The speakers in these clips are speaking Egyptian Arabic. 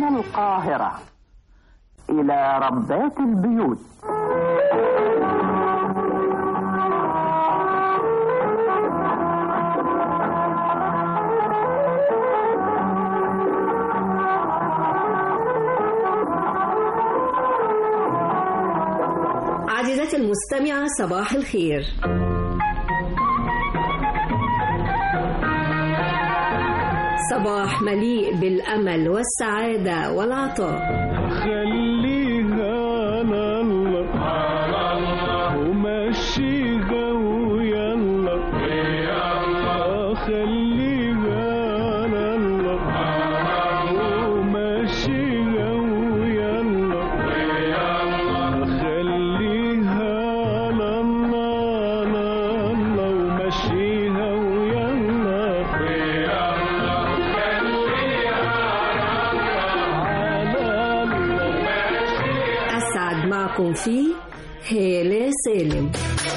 القاهرة إلى ربات البيوت عزيزتي المستمعة صباح الخير صباح مليء بالأمل والسعادة والعطاء خليها على الله ومشيها ويلا آه، خليها على الله ومشيها ويلا خليها على الله على الله ومشيها ويلا على الله أسعد معكم في هالة سالم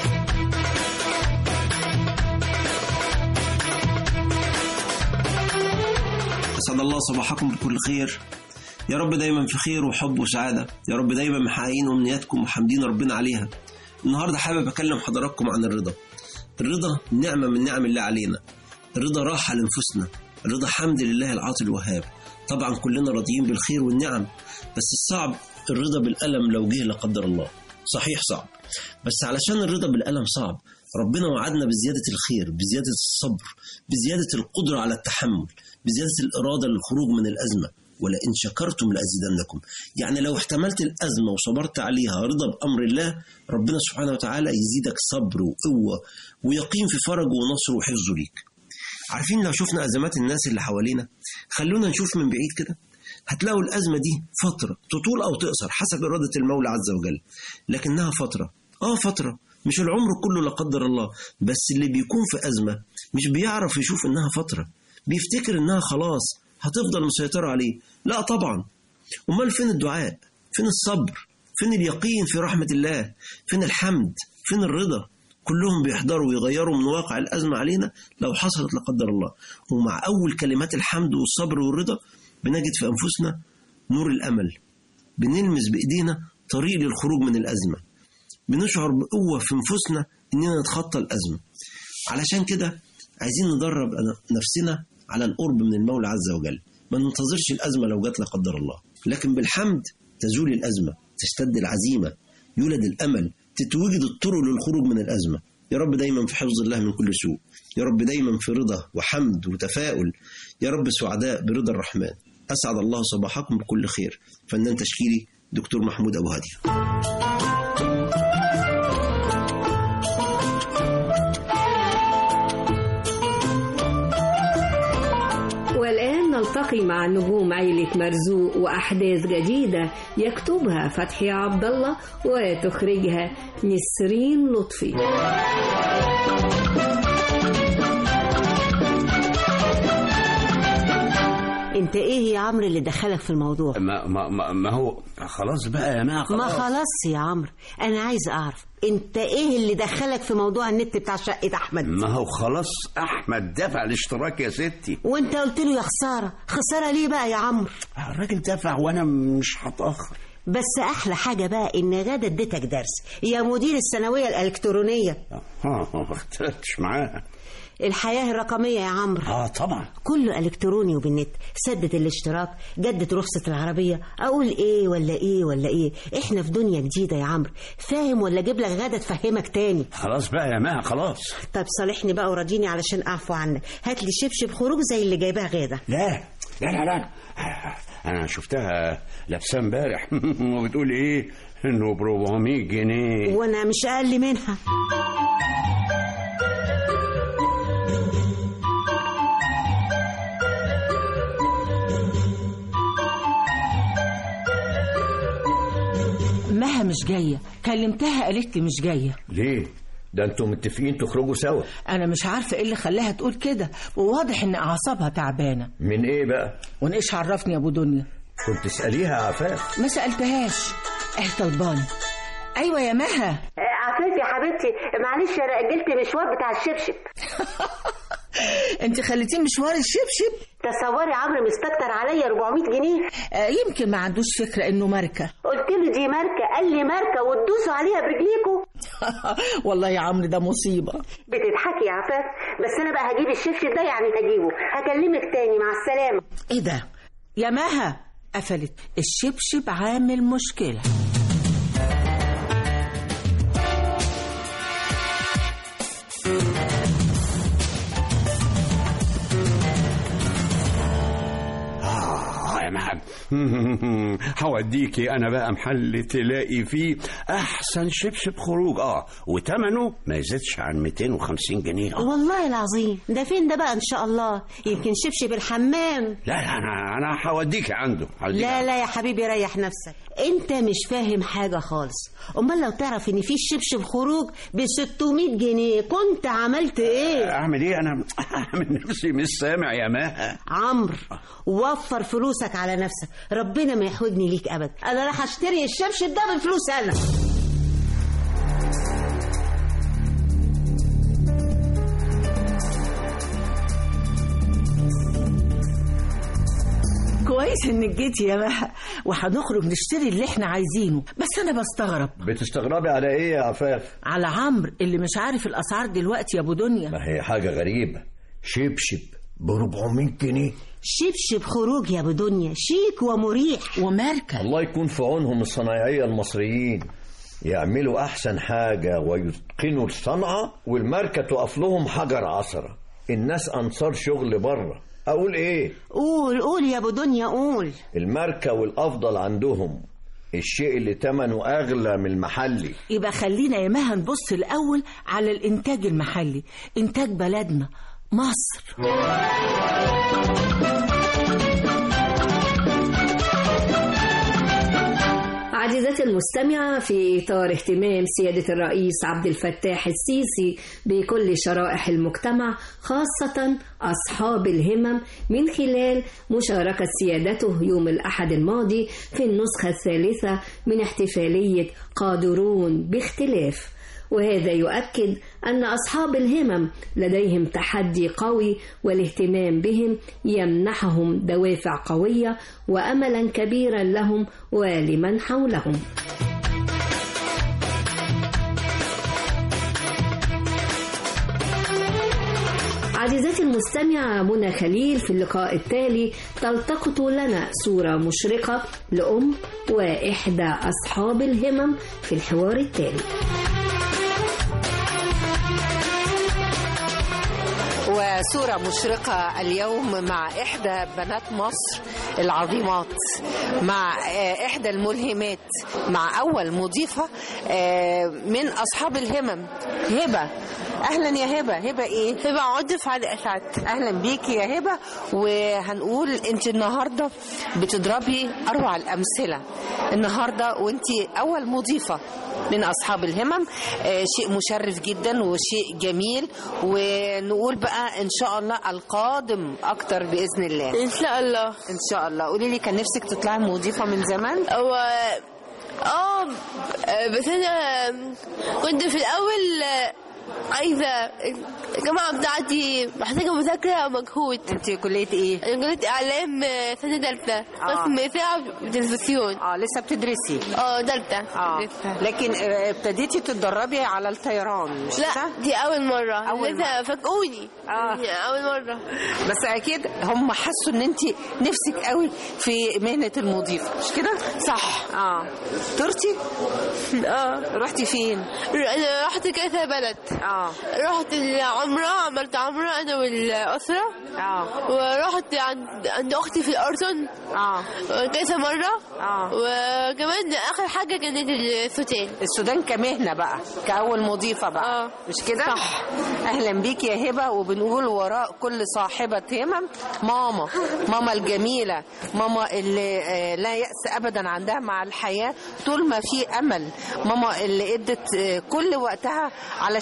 أسعد الله صباحكم بكل خير يا رب دايما في خير وحب وسعادة يا رب دايما محققين أمنياتكم وحامدين ربنا عليها النهاردة حابب أكلم حضراتكم عن الرضا الرضا نعمة من نعم الله علينا الرضا راحة لنفوسنا الرضا حمد لله العاطي الوهاب طبعا كلنا راضيين بالخير والنعم بس الصعب الرضا بالألم لو جه لا قدر الله صحيح صعب بس علشان الرضا بالألم صعب ربنا وعدنا بزيادة الخير بزيادة الصبر بزيادة القدرة على التحمل بزيادة الإرادة للخروج من الأزمة ولئن شكرتم لأزيدنكم يعني لو احتملت الأزمة وصبرت عليها رضا بأمر الله ربنا سبحانه وتعالى يزيدك صبر وقوة ويقين في فرجه ونصره وحفظه ليك عارفين لو شفنا أزمات الناس اللي حوالينا خلونا نشوف من بعيد كده هتلاقوا الأزمة دي فترة تطول أو تقصر حسب إرادة المولى عز وجل لكنها فترة آه فترة مش العمر كله لا قدر الله بس اللي بيكون في أزمة مش بيعرف يشوف إنها فترة بيفتكر إنها خلاص هتفضل مسيطرة عليه لا طبعا أمال فين الدعاء فين الصبر فين اليقين في رحمة الله فين الحمد فين الرضا كلهم بيحضروا ويغيروا من واقع الأزمة علينا لو حصلت لا قدر الله ومع أول كلمات الحمد والصبر والرضا بنجد في أنفسنا نور الأمل بنلمس بإيدينا طريق للخروج من الأزمة بنشعر بقوة في نفوسنا إننا نتخطى الأزمة علشان كده عايزين ندرب نفسنا على القرب من المولى عز وجل ما ننتظرش الأزمة لو جت لا قدر الله لكن بالحمد تزول الأزمة تشتد العزيمة يولد الأمل تتوجد الطرق للخروج من الأزمة يا رب دايما في حفظ الله من كل سوء يا رب دايما في رضا وحمد وتفاؤل يا رب سعداء برضا الرحمن أسعد الله صباحكم بكل خير فنان تشكيلي دكتور محمود أبو هادي والآن نلتقي مع نجوم عيلة مرزوق وأحداث جديدة يكتبها فتحي عبد الله وتخرجها نسرين لطفي انت ايه يا عمرو اللي دخلك في الموضوع ما ما ما, ما هو خلاص بقى يا ما خلاص ما خلاص يا عمرو انا عايز اعرف انت ايه اللي دخلك في موضوع النت بتاع شقه احمد ما هو خلاص احمد دفع الاشتراك يا ستي وانت قلت له يا خساره خساره ليه بقى يا عمرو الراجل دفع وانا مش هتاخر بس احلى حاجه بقى ان غاده اديتك درس يا مدير الثانويه الالكترونيه اه ما اختلفتش معاها الحياه الرقميه يا عمرو اه طبعا كله الكتروني وبالنت سدت الاشتراك جدت رخصه العربيه اقول ايه ولا ايه ولا ايه احنا في دنيا جديده يا عمرو فاهم ولا اجيب لك غاده تفهمك تاني خلاص بقى يا ما خلاص طب صالحني بقى وراضيني علشان اعفو عنك هات لي شبشب خروج زي اللي جايباه غاده لا لا لا لا انا شفتها لابسه امبارح وبتقول ايه انه ب 400 جنيه وانا مش اقل منها مها مش جاية كلمتها قالت لي مش جاية ليه ده انتوا متفقين تخرجوا سوا أنا مش عارفة إيه اللي خلاها تقول كده وواضح إن أعصابها تعبانة من ايه بقى ونقش عرفني يا أبو دنيا كنت اساليها يا عفاف ما سألتهاش أهي طلباني أيوة يا مها عفيف يا حبيبتي معلش انا اجلت مشوار بتاع الشبشب انت خليتيه مشوار الشبشب تصوري عمرو مستكتر عليا 400 جنيه آه يمكن ما عندوش فكره انه ماركه قلت له دي ماركه قال لي ماركه وتدوسوا عليها برجليكوا والله يا عمرو ده مصيبه بتضحكي يا عفاف بس انا بقى هجيب الشبشب ده يعني هجيبه هكلمك تاني مع السلامه ايه ده يا مها قفلت الشبشب عامل مشكله آه يا مهد هوديكي انا بقى محل تلاقي فيه احسن شبشب خروج اه وتمنه ما يزيدش عن 250 جنيه آه. والله العظيم ده فين ده بقى ان شاء الله يمكن شبشب الحمام لا لا انا انا هوديكي عنده هوديكي لا عنده. لا يا حبيبي ريح نفسك انت مش فاهم حاجه خالص امال لو تعرف ان في شبشب خروج ب 600 جنيه كنت عملت ايه اعمل ايه انا من نفسي مش سامع يا مها عمرو وفر فلوسك على نفسك ربنا ما يحوجني ليك ابدا انا راح اشتري الشبشب ده بفلوس انا كويس انك جيتي يا مها وهنخرج نشتري اللي احنا عايزينه بس انا بستغرب بتستغربي على ايه يا عفاف على عمرو اللي مش عارف الاسعار دلوقتي يا ابو دنيا ما هي حاجه غريبه شبشب ب 400 جنيه شبشب خروج يا ابو دنيا شيك ومريح وماركه الله يكون في عونهم الصنايعيه المصريين يعملوا احسن حاجه ويتقنوا الصنعه والماركه تقف لهم حجر عصره الناس انصار شغل بره اقول ايه قول قول يا ابو دنيا قول الماركه والافضل عندهم الشيء اللي تمنه اغلى من المحلي يبقى خلينا يا مها نبص الاول على الانتاج المحلي انتاج بلدنا مصر عزيزتي المستمعة في إطار اهتمام سيادة الرئيس عبد الفتاح السيسي بكل شرائح المجتمع خاصة أصحاب الهمم من خلال مشاركة سيادته يوم الأحد الماضي في النسخة الثالثة من احتفالية قادرون باختلاف وهذا يؤكد أن أصحاب الهمم لديهم تحدي قوي والاهتمام بهم يمنحهم دوافع قوية وأملا كبيرا لهم ولمن حولهم عزيزتي المستمعة منى خليل في اللقاء التالي تلتقط لنا صورة مشرقة لأم وإحدى أصحاب الهمم في الحوار التالي وصورة مشرقة اليوم مع إحدى بنات مصر العظيمات مع آه، إحدى الملهمات مع أول مضيفة آه، من أصحاب الهمم هبة أهلا يا هبة هبة إيه؟ هبة عاطف علي أسعد أهلا بيكي يا هبة وهنقول أنت النهاردة بتضربي أروع الأمثلة النهاردة وأنت أول مضيفة من أصحاب الهمم آه، شيء مشرف جدا وشيء جميل ونقول بقى إن شاء الله القادم أكتر بإذن الله ان شاء الله إن شاء الله قولي لي كان نفسك تطلعي مضيفة من زمان هو اه بس انا كنت في الاول عايزه الجامعه بتاعتي محتاجه مذاكره ومجهود أنت كلية إيه؟ انا كليه اعلام سنه تالته قسم اذاعه وتلفزيون اه لسه بتدرسي اه تالته اه لكن آه، ابتديتي تتدربي على الطيران مش لا كده؟ دي اول مره أول لسه فاجئوني آه. يعني اول مره بس اكيد هم حسوا ان انت نفسك قوي في مهنه المضيفه مش كده صح اه طرتي اه رحتي فين انا رحت كذا بلد اه رحت العمره عملت عمره انا والاسره اه ورحت عند عند اختي في الاردن اه كذا مره اه وكمان اخر حاجه كانت السودان السودان كمهنه بقى كاول مضيفه بقى آه. مش كده صح. اهلا بيك يا هبه وبنقول وراء كل صاحبه همم ماما ماما الجميله ماما اللي آه، لا يأس ابدا عندها مع الحياه طول ما في امل ماما اللي ادت آه، كل وقتها علشان هبه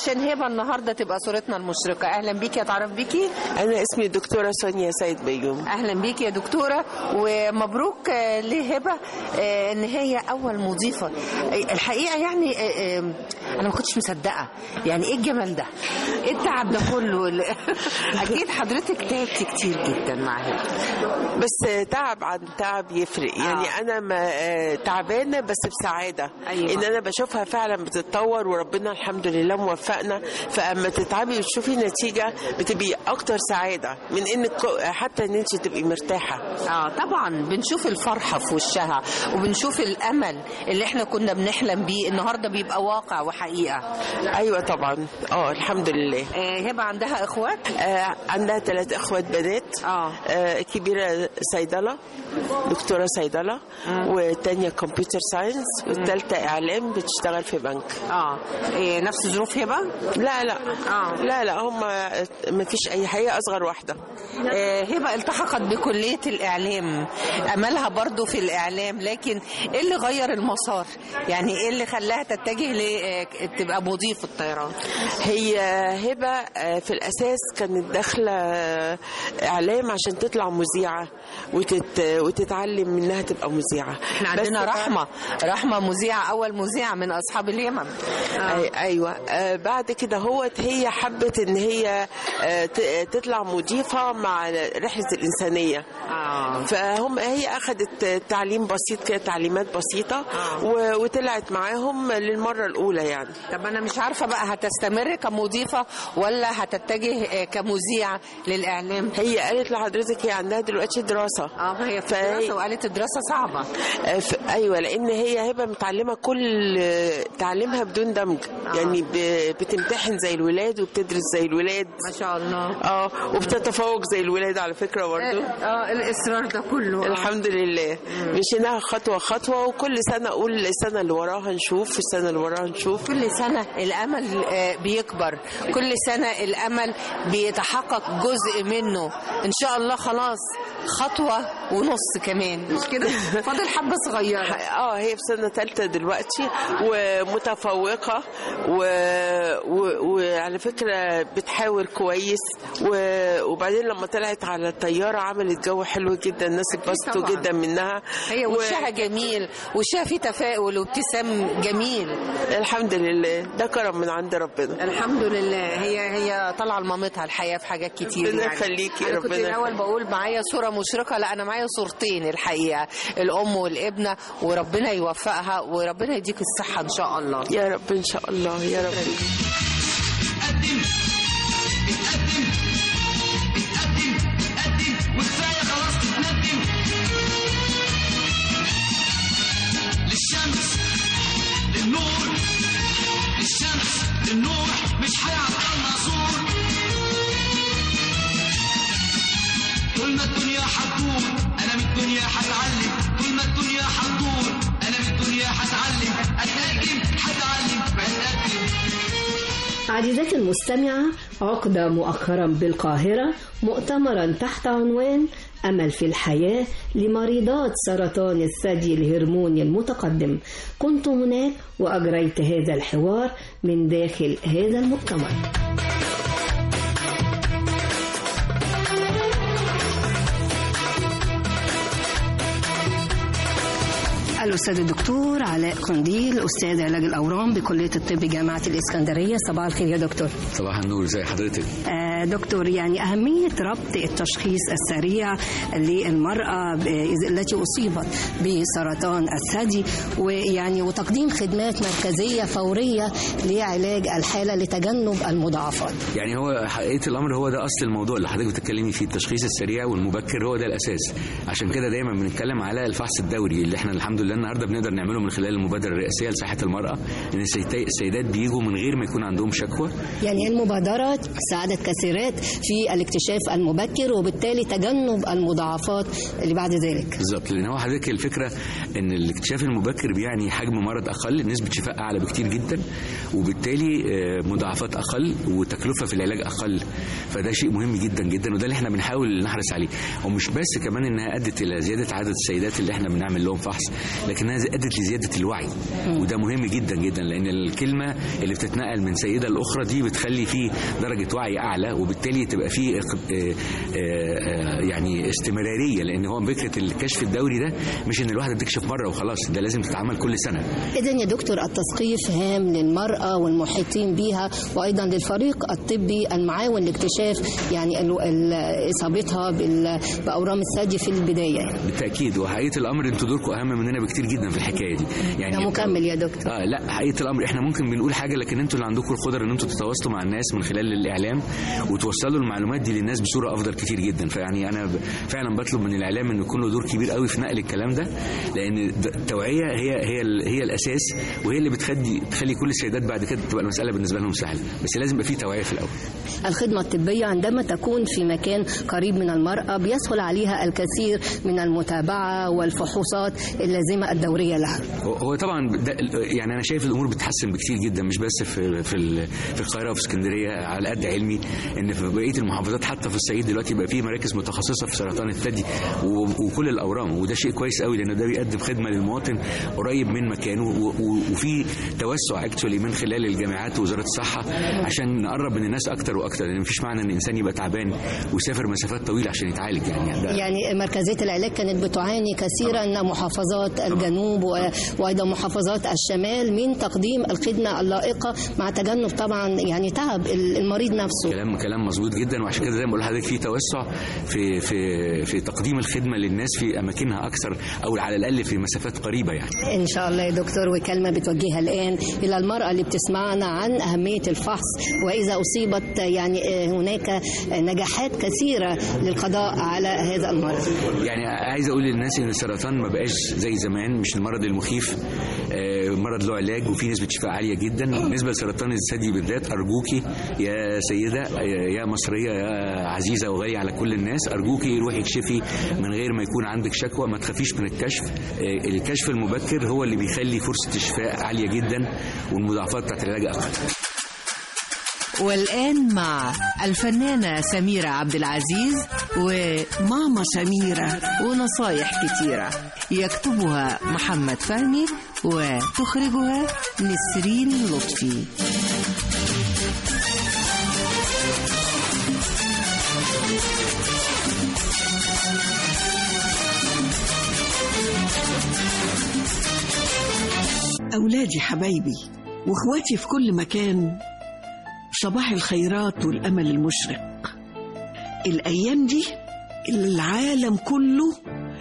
هبه النهارده تبقى صورتنا المشرقه اهلا بيكي اتعرف بيكي أنا اسمي الدكتورة سونيا سيد بيوم اهلا بيكي يا دكتوره ومبروك آه، لهبه آه، ان هي اول مضيفه آه، الحقيقه يعني آه، آه، انا ما كنتش مصدقه يعني ايه الجمال ده ايه التعب ده كله اكيد حضرتك تعبتي كتير جدا مع هبه بس تعب عن تعب يفرق يعني أنا ما آه، تعبانة بس بسعادة أيوة. إن أنا بشوفها فعلا بتتطور وربنا الحمد لله موفقنا فأما تتعبي وتشوفي نتيجة بتبقي أكتر سعادة من إنك حتى إن أنت تبقي مرتاحة اه طبعا بنشوف الفرحه في وشها وبنشوف الامل اللي احنا كنا بنحلم بيه النهارده بيبقى واقع وحقيقه أيوة طبعا اه الحمد لله آه هبه عندها اخوات آه عندها ثلاث اخوات بنات اه آه كبيره صيدله دكتوره صيدله والتانيه كمبيوتر ساينس والثالثه اعلام بتشتغل في بنك اه إيه نفس ظروف هبه لا لا آه. لا لا هم ما فيش اي هي اصغر واحده آه، هبه التحقت بكليه الاعلام املها برضو في الاعلام لكن ايه اللي غير المسار يعني ايه اللي خلاها تتجه ل تبقى مضيفه طيران هي هبه آه، في الاساس كانت داخله آه، اعلام عشان تطلع مذيعه وتت وتتعلم منها تبقى مذيعه احنا عندنا بس- رحمه رحمه مذيعه اول مذيعه من اصحاب اليمن أي ايوه آه بعد كده هوت هي حبت ان هي آه ت- تطلع مضيفه مع رحله الانسانيه آه. فهم هي اخذت تعليم بسيط كده تعليمات بسيطه و- وطلعت معاهم للمره الاولى يعني طب انا مش عارفه بقى هتستمر كمضيفه ولا هتتجه آه، كمذيعه للاعلام هي قالت لحضرتك هي عندها دلوقتي دراسه اه هي في فهي- الدراسه وقالت الدراسه صعبه آه، ف- ايوه لان هي هبه متعلمه كل آه، تعليمها بدون دمج يعني ب- بتمتحن زي الولاد وبتدرس زي الولاد ما شاء الله اه وبتتفوق زي الولاد على فكره برضه اه الاصرار ده كله آه. الحمد لله مشيناها خطوه خطوه وكل سنه اقول السنه اللي وراها نشوف السنه اللي وراها نشوف كل سنة الأمل آه، بيكبر كل سنة الأمل بيتحقق جزء منه إن شاء الله خلاص خطوة ونص كمان مش كده فاضل حبة صغيرة اه هي في سنه ثالثه دلوقتي ومتفوقه و... و... وعلى فكره بتحاول كويس و... وبعدين لما طلعت على الطياره عملت جو حلو جدا الناس اتبسطوا طبعاً. جدا منها هي و- وشها جميل وشها فيه تفاؤل وابتسام جميل الحمد لله ده كرم من عند ربنا الحمد لله هي هي طالعه لمامتها الحقيقه في حاجات كتير ربنا يعني يخليكي، انا كنت ربنا الاول بقول معايا صوره مشرقه لا انا معايا صورتين الحقيقه الام والابنه وربنا يوفقها وربنا يديك الصحه ان شاء الله يا رب ان شاء الله يا رب وكفايه خلاص تتندم للشمس للنور للشمس للنور مش هيعطلنا صور طول ما الدنيا هتدور انا من الدنيا هتعلم طول ما الدنيا هتدور انا من الدنيا هتعلم اتقدم هتعلم بتقدم عزيزتي المستمعة عقد مؤخرا بالقاهرة مؤتمرا تحت عنوان أمل في الحياة لمريضات سرطان الثدي الهرموني المتقدم كنت هناك وأجريت هذا الحوار من داخل هذا المؤتمر الأستاذ الدكتور علاء قنديل أستاذ علاج الأورام بكلية الطب جامعة الإسكندرية صباح الخير يا دكتور صباح النور زي حضرتك آه، دكتور يعني أهمية ربط التشخيص السريع للمرأة ب- التي أصيبت بسرطان الثدي ويعني وتقديم خدمات مركزية فورية لعلاج الحالة لتجنب المضاعفات يعني هو حقيقه الامر هو ده اصل الموضوع اللي حضرتك بتتكلمي فيه التشخيص السريع والمبكر هو ده الاساس عشان كده دايما بنتكلم على الفحص الدوري اللي احنا الحمد لله النهارده بنقدر نعمله من خلال المبادره الرئاسيه لصحه المراه ان السيدات- السيدات بيجوا من غير ما يكون عندهم شكوى يعني المبادرة ساعدت كثيرات في الاكتشاف المبكر وبالتالي تجنب المضاعفات اللي بعد ذلك بالظبط لان هو حضرتك الفكره ان الاكتشاف المبكر بيعني حجم مرض اقل نسبه شفاء اعلى بكتير جدا وبالتالي آه، مضاعفات اقل وتكلفه في العلاج اقل فده شيء مهم جدا جدا وده اللي احنا بنحاول نحرص عليه ومش بس كمان انها ادت الى زياده عدد السيدات اللي احنا بنعمل لهم فحص لكنها ادت لزياده الوعي وده مهم جدا جدا لان الكلمه اللي بتتنقل من سيده لاخرى دي بتخلي فيه درجه وعي اعلى وبالتالي تبقى فيه إق- آه، آه، يعني استمراريه لان هو فكره الكشف الدوري ده مش ان الواحده تكشف مره وخلاص ده لازم تتعمل كل سنه إذا يا دكتور التثقيف هام للمرأة والمحيطين بها وأيضا للفريق الطبي المعاون لاكتشاف يعني ال- ال- إصابتها بال- بأورام الثدي في البداية بالتاكيد وحقيقه الامر انتوا دوركم اهم مننا بكتير جدا في الحكايه دي يعني ده مكمل يا دكتور اه لا حقيقه الامر احنا ممكن بنقول حاجه لكن انتوا اللي عندكم القدره ان انتوا تتواصلوا مع الناس من خلال الاعلام وتوصلوا المعلومات دي للناس بصوره افضل كتير جدا فيعني انا ب- فعلا بطلب من الاعلام انه يكون له دور كبير قوي في نقل الكلام ده لان د- التوعيه هي هي ال- هي الاساس وهي اللي بتخلي تخلي كل السيدات بعد كده تبقى المساله بالنسبه لهم سهله بس لازم يبقى في توعيه في الاول الخدمة الطبية عندما تكون في مكان قريب من المرأة بيسهل عليها الكثير من المتابعة والفحوصات اللازمة الدورية لها هو- هو طبعا ده يعني انا شايف الامور بتتحسن بكتير جدا مش بس في في ال- في القاهره وفي اسكندريه على قد علمي ان في بقيه المحافظات حتى في الصعيد دلوقتي بقى في مراكز متخصصه في سرطان الثدي و- وكل الاورام وده شيء كويس قوي لان ده بيقدم خدمه للمواطن قريب من مكانه و- و- وفي توسع اكشولي من خلال الجامعات ووزاره الصحه عشان نقرب من الناس اكتر واكتر لان مفيش معنى ان الانسان يبقى تعبان ويسافر مسافات طويله عشان يتعالج يعني ده يعني مركزية العلاج كانت بتعاني كثيرا محافظات الجنوب و- وأيضا محافظات الشمال من تقديم الخدمة اللائقة مع تجنب طبعا يعني تعب المريض نفسه كلام كلام مظبوط جدا وعشان كده زي ما بقول لحضرتك في توسع في في في تقديم الخدمه للناس في اماكنها اكثر او على الاقل في مسافات قريبه يعني إن شاء الله يا دكتور وكلمة بتوجهها الآن إلى المرأة اللي بتسمعنا عن أهمية الفحص وإذا أصيبت يعني آه، هناك نجاحات كثيرة للقضاء على هذا المرض يعني عايز اقول للناس ان السرطان ما بقاش زي زمان مش المرض المخيف آه، مرض له علاج وفي نسبه شفاء عاليه جدا بالنسبه لسرطان الثدي بالذات ارجوكي يا سيده آه، يا مصريه يا عزيزه وغاليه على كل الناس ارجوكي روحي اكشفي من غير ما يكون عندك شكوى ما تخافيش من الكشف آه، الكشف المبكر هو اللي بيخلي فرصه الشفاء عاليه جدا والمضاعفات بتاعت العلاج اقل والآن مع الفنانة سميرة عبد العزيز وماما سميرة ونصايح كتيرة يكتبها محمد فهمي وتخرجها نسرين لطفي أولادي حبايبي وإخواتي في كل مكان صباح الخيرات والأمل المشرق الأيام دي اللي العالم كله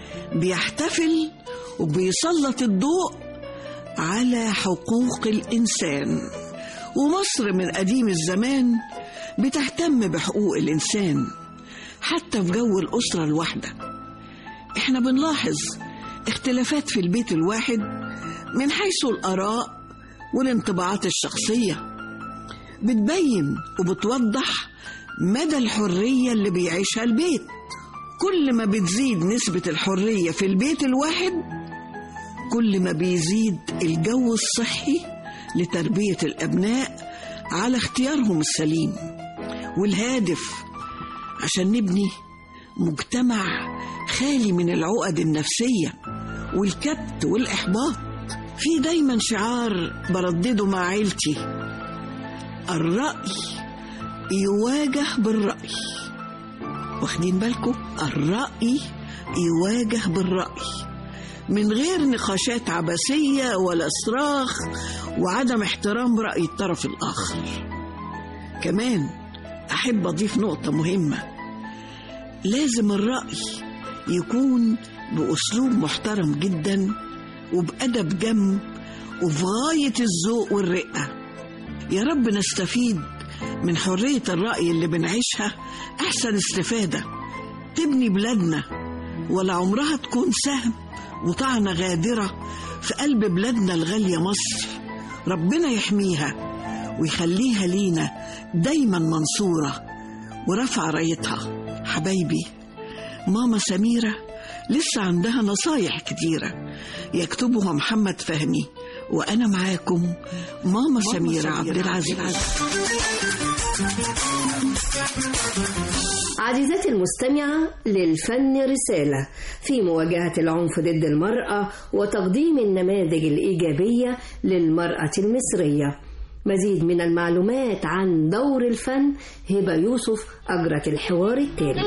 بيحتفل وبيسلط الضوء على حقوق الإنسان ومصر من قديم الزمان بتهتم بحقوق الإنسان حتى في جو الأسرة الواحدة احنا بنلاحظ اختلافات في البيت الواحد من حيث الآراء والانطباعات الشخصية بتبين وبتوضح مدى الحرية اللي بيعيشها البيت كل ما بتزيد نسبة الحرية في البيت الواحد كل ما بيزيد الجو الصحي لتربية الأبناء على اختيارهم السليم والهادف عشان نبني مجتمع خالي من العقد النفسية والكبت والإحباط في دايما شعار بردده مع عيلتي الرأي يواجه بالرأي واخدين بالكم الرأي يواجه بالرأي من غير نقاشات عبثية ولا صراخ وعدم احترام رأي الطرف الآخر كمان أحب أضيف نقطة مهمة لازم الرأي يكون بأسلوب محترم جدا وبأدب جم وفي غاية الذوق والرقة يا رب نستفيد من حرية الرأي اللي بنعيشها أحسن استفادة تبني بلادنا ولا عمرها تكون سهم وطعنة غادرة في قلب بلادنا الغالية مصر ربنا يحميها ويخليها لينا دايما منصورة ورفع رايتها حبايبي ماما سميرة لسه عندها نصايح كتيرة يكتبها محمد فهمي وأنا معاكم ماما سميرة عبد العزيز عزيزتي المستمعة للفن رسالة في مواجهة العنف ضد المرأة وتقديم النماذج الإيجابية للمرأة المصرية مزيد من المعلومات عن دور الفن هبة يوسف أجرت الحوار التالي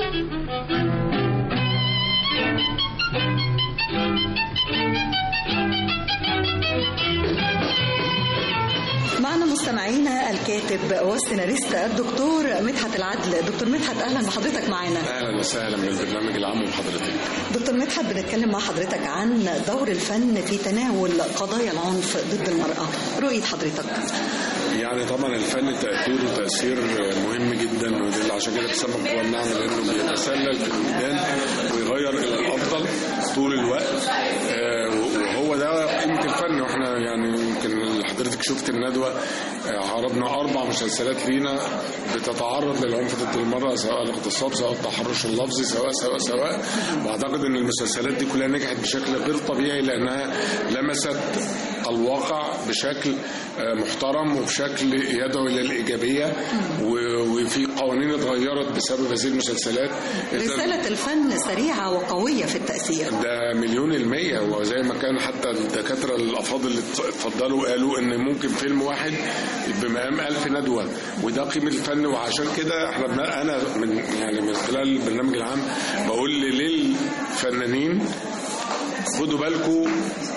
معنا مستمعينا الكاتب والسيناريست الدكتور مدحت العدل دكتور مدحت اهلا بحضرتك معانا اهلا وسهلا بالبرنامج العام وبحضرتك دكتور مدحت بنتكلم مع حضرتك عن دور الفن في تناول قضايا العنف ضد المرأة رؤية حضرتك يعني طبعا الفن تأثيره تأثير مهم جدا وده اللي عشان كده بيسمى قوى النعمة لأنه بيتسلل في الوجدان ويغير إلى الأفضل طول الوقت آه، وهو ده قيمة الفن واحنا يعني يمكن حضرتك شفت الندوة آه، عرضنا أربع مسلسلات لينا بتتعرض للعنف ضد المرأة سواء الاغتصاب سواء التحرش اللفظي سواء سواء سواء وأعتقد إن المسلسلات دي كلها نجحت بشكل غير طبيعي لأنها لمست الواقع بشكل آه، محترم وبشكل يدعو الى الايجابيه و- وفي قوانين اتغيرت بسبب هذه المسلسلات إذن رسالة الفن سريعة وقوية في التأثير ده مليون المية وزي ما كان حتى الدكاترة الأفاضل اللي اتفضلوا قالوا إن ممكن فيلم واحد بمقام ألف ندوة وده قيمة الفن وعشان كده احنا بن- أنا من يعني من خلال البرنامج العام بقول للفنانين خدوا بالكم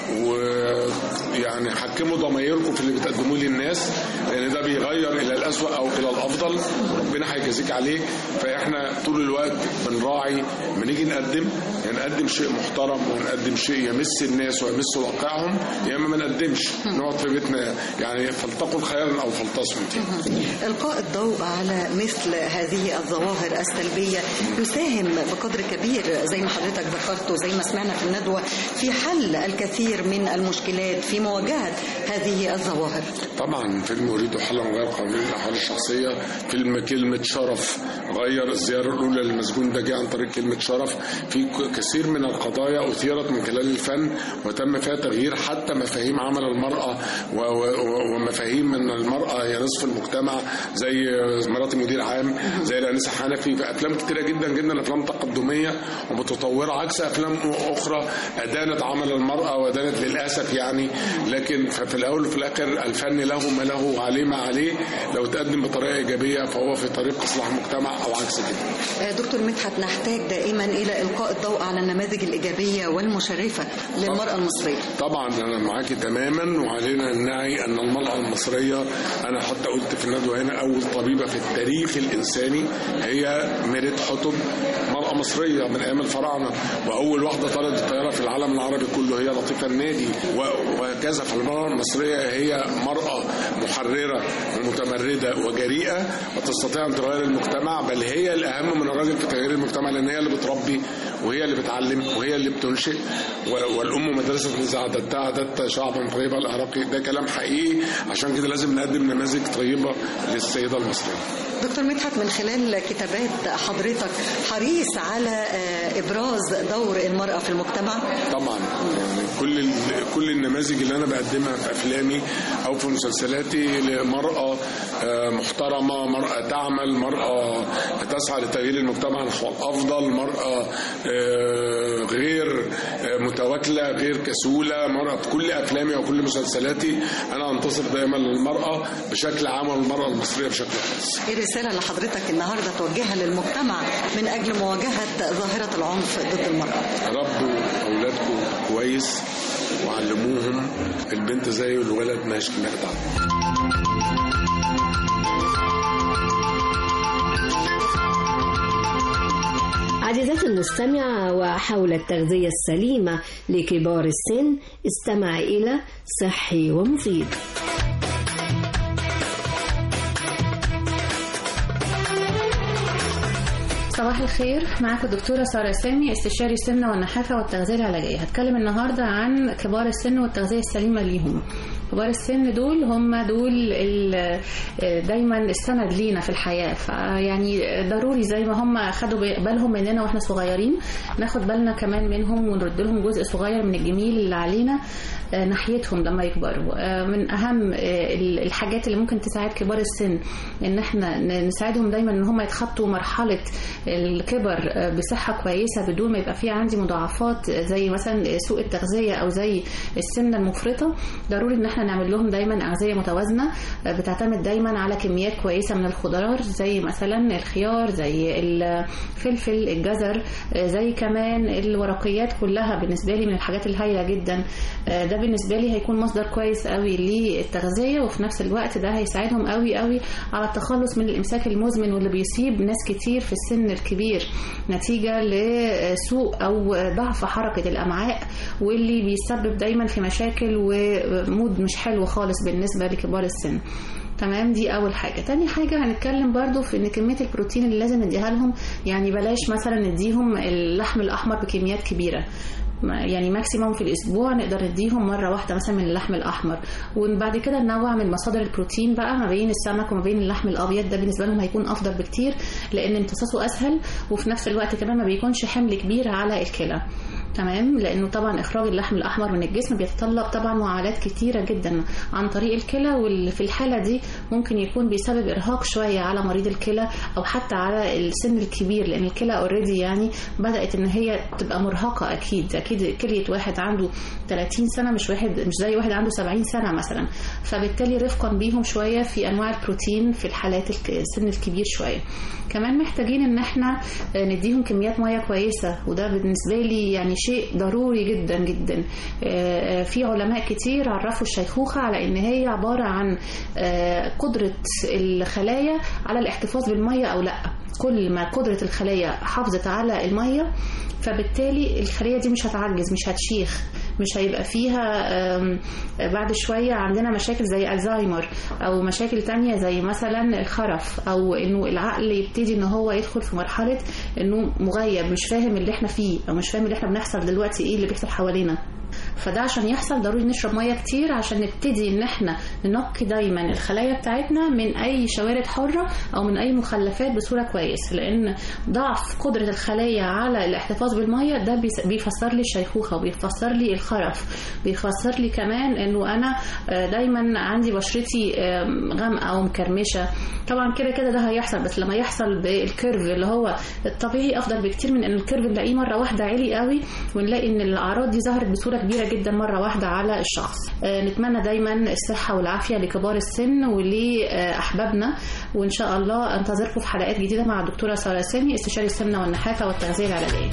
ويعني حكموا ضمايركم في اللي بتقدموه للناس لان ده بيغير الى الاسوأ او الى الافضل ربنا هيجازيك عليه فاحنا طول الوقت بنراعي لما نيجي نقدم يا نقدم شيء محترم ونقدم شيء يمس الناس ويمس واقعهم يا اما ما نقدمش نقعد في بيتنا يعني فلتقل خيرا او فلتصمت إلقاء الضوء على مثل هذه الظواهر السلبية يساهم بقدر كبير زي ما حضرتك ذكرت وزي ما سمعنا في الندوة في حل الكثير من المشكلات في مواجهة هذه الظواهر طبعا فيلم اريد حلا غير قابل للاحوال الشخصيه فيلم كلمه شرف غير الزياره الاولى للمسجون ده جه عن طريق كلمه شرف في ك- كثير من القضايا اثيرت من خلال الفن وتم فيها تغيير حتى مفاهيم عمل المراه و- و- ومفاهيم ان المراه هي نصف المجتمع زي مراتي مدير عام زي الانسه حنفي في افلام كتيره جدا جدا افلام تقدميه ومتطوره عكس افلام اخرى ادانت عمل المراه وادانت للاسف يعني لكن ف- في الاول وفي الاخر الفن له ما له وعليه ما عليه لو تقدم بطريقه ايجابيه فهو في طريق اصلاح المجتمع او عكس كده آه، دكتور مدحت نحتاج دائما إلى إلقاء الضوء على النماذج الإيجابية والمشرفة للمرأة المصرية طبعا انا معاكي تماما وعلينا ان نعي ان المراه المصريه انا حتى قلت في الندوه هنا اول طبيبه في التاريخ الانساني هي ميريت حطب مراه مصريه من ايام الفراعنه واول واحده طارت الطياره في العالم العربي كله هي لطيفه النادي و- وهكذا فالمراه المصريه هي مراه محرره ومتمرده وجريئه وتستطيع ان تغير المجتمع بل هي الاهم من الراجل في تغيير المجتمع لان هي اللي بتربي وهي اللي بتعلم وهي اللي بتنشئ و- والام مدرسه اذا عددتها عددت شعبا طيبا العراقي ده كلام حقيقي عشان كده لازم نقدم نماذج طيبه للسيده المصريه دكتور مدحت من خلال كتابات حضرتك حريص على آه، إبراز دور المرأة في المجتمع طبعا يعني كل ال- كل النماذج اللي انا بقدمها في افلامي او في مسلسلاتي لمراه آه، محترمه مراه تعمل مراه تسعى لتغيير المجتمع نحو الافضل مراه آه، غير آه، متواكله غير كسوله مراه في كل افلامي وكل مسلسلاتي انا انتصر دايما للمراه بشكل عام والمراه المصريه بشكل خاص إيه الرسالة اللي حضرتك النهاردة توجهها للمجتمع من أجل مواجهة ظاهرة العنف ضد المرأة ربوا اولادكم كويس وعلموهم البنت زي الولد ماشي نخدع عزيزاتي المستمعة وحول التغذية السليمة لكبار السن استمع إلى صحي ومفيد صباح الخير معاكم الدكتورة سارة سامي استشاري السمنة والنحافة والتغذية العلاجية هتكلم النهاردة عن كبار السن والتغذية السليمة ليهم كبار السن دول هم دول ال- دايما السند لينا في الحياة فيعني ضروري زي ما هم خدوا بالهم مننا واحنا صغيرين ناخد بالنا كمان منهم ونرد لهم جزء صغير من الجميل اللي علينا آه، ناحيتهم لما يكبروا آه، من اهم آه، ال- الحاجات اللي ممكن تساعد كبار السن ان احنا ن- نساعدهم دايما ان هم يتخطوا مرحله الكبر آه، بصحه كويسه بدون ما يبقى في عندي مضاعفات زي مثلا سوء التغذيه او زي السمنه المفرطه ضروري ان احنا نعمل لهم دايما اغذيه متوازنه آه، بتعتمد دايما على كميات كويسه من الخضار زي مثلا الخيار زي الفلفل الجزر آه، زي كمان الورقيات كلها بالنسبه لي من الحاجات الهايله جدا آه، ده بالنسبه لي هيكون مصدر كويس قوي للتغذيه وفي نفس الوقت ده هيساعدهم قوي قوي على التخلص من الامساك المزمن واللي بيصيب ناس كتير في السن الكبير نتيجه لسوء او ضعف حركه الامعاء واللي بيسبب دايما في مشاكل ومود مش حلو خالص بالنسبه لكبار السن تمام دي اول حاجه تاني حاجه هنتكلم برضو في ان كميه البروتين اللي لازم نديها لهم يعني بلاش مثلا نديهم اللحم الاحمر بكميات كبيره ما- يعني ماكسيموم في الاسبوع نقدر نديهم مره واحده مثلا من اللحم الاحمر وبعد كده ننوع من مصادر البروتين بقى ما بين السمك وما بين اللحم الابيض ده بالنسبه لهم هيكون افضل بكتير لان امتصاصه اسهل وفي نفس الوقت كمان ما بيكونش حمل كبير على الكلى تمام لانه طبعا اخراج اللحم الاحمر من الجسم بيتطلب طبعا معالجات كتيره جدا عن طريق الكلى وفي الحاله دي ممكن يكون بيسبب ارهاق شويه على مريض الكلى او حتى على السن الكبير لان الكلى اوريدي يعني بدات ان هي تبقى مرهقه اكيد اكيد كليه واحد عنده 30 سنه مش واحد مش زي واحد عنده 70 سنه مثلا فبالتالي رفقا بيهم شويه في انواع البروتين في الحالات الك- السن الكبير شويه كمان محتاجين ان احنا آه، نديهم كميات ميه كويسه وده بالنسبه لي يعني شيء ضروري جدا جدا آه، آه، في علماء كتير عرفوا الشيخوخه على ان هي عباره عن آه، قدره الخلايا على الاحتفاظ بالميه او لا كل ما قدره الخلايا حافظت على الميه فبالتالي الخليه دي مش هتعجز مش هتشيخ مش هيبقى فيها آم، بعد شوية عندنا مشاكل زي الزهايمر أو مشاكل تانية زي مثلا الخرف أو إنه العقل يبتدي إن هو يدخل في مرحلة إنه مغيب مش فاهم اللي إحنا فيه أو مش فاهم اللي إحنا بنحصل دلوقتي إيه اللي بيحصل حوالينا فده عشان يحصل ضروري نشرب ميه كتير عشان نبتدي ان احنا ننقي دايما الخلايا بتاعتنا من اي شوارد حره او من اي مخلفات بصوره كويس لان ضعف قدره الخلايا على الاحتفاظ بالميه ده بيس- بيفسر لي الشيخوخه وبيفسر لي الخرف بيفسر لي كمان انه انا آه، دايما عندي بشرتي آم، غامقه او مكرمشه طبعا كده كده ده هيحصل بس لما يحصل بالكيرف اللي هو الطبيعي افضل بكتير من ان الكيرف نلاقيه مره واحده عالي قوي ونلاقي ان الاعراض دي ظهرت بصوره كبيره جدا مره واحده على الشخص آه، نتمنى دايما الصحه والعافيه لكبار السن ولاحبابنا وان شاء الله انتظركم في حلقات جديده مع الدكتوره ساره سامي استشاري السمنه والنحافه والتغذيه العلاجيه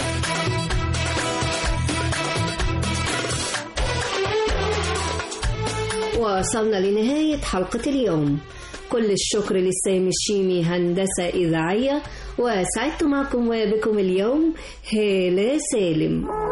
وصلنا لنهاية حلقة اليوم كل الشكر لسامي الشيمي هندسة إذاعية وسعدت معكم وبكم اليوم هالة سالم